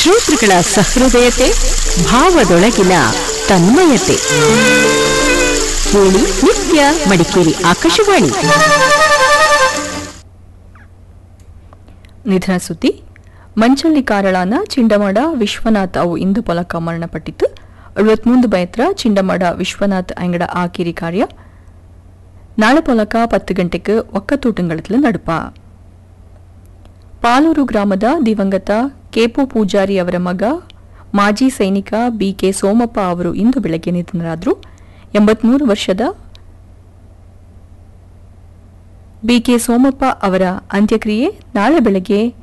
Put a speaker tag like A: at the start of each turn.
A: ಶ್ರೋತೃಗಳ ಸಹೃದಯತೆ ಭಾವದೊಳಗಿನ ತನ್ಮಯತೆ ಕೇಳಿ ನಿತ್ಯ ಮಡಿಕೇರಿ ಆಕಾಶವಾಣಿ
B: ನಿಧನ ಸುದ್ದಿ ಮಂಚಳ್ಳಿ ಕಾರಳಾನ ಚಿಂಡಮಾಡ ವಿಶ್ವನಾಥ್ ಅವು ಇಂದು ಪೊಲಕ ಮರಣಪಟ್ಟಿತು ಅರವತ್ಮೂಂದು ಬಯತ್ರ ಚಿಂಡಮಾಡ ವಿಶ್ವನಾಥ್ ಅಂಗಡ ಆಕಿರಿ ಕಾರ್ಯ ನಾಳೆ ಪೊಲಕ ಪತ್ತು ಗಂಟೆಗೆ ಒಕ್ಕತೂಟಂಗಳത്തിൽ ನಡುಪ ಪಾಲೂರು ಗ್ರಾಮದ ದಿವಂಗತ ಕೆಪು ಪೂಜಾರಿ ಅವರ ಮಗ ಮಾಜಿ ಸೈನಿಕ ಬಿಕೆ ಸೋಮಪ್ಪ ಅವರು ಇಂದು ಬೆಳಗ್ಗೆ ನಿಧನರಾದರು ಎಂಬತ್ಮೂರು ವರ್ಷದ ಬಿಕೆ ಸೋಮಪ್ಪ ಅವರ ಅಂತ್ಯಕ್ರಿಯೆ ನಾಳೆ ಬೆಳಗ್ಗೆ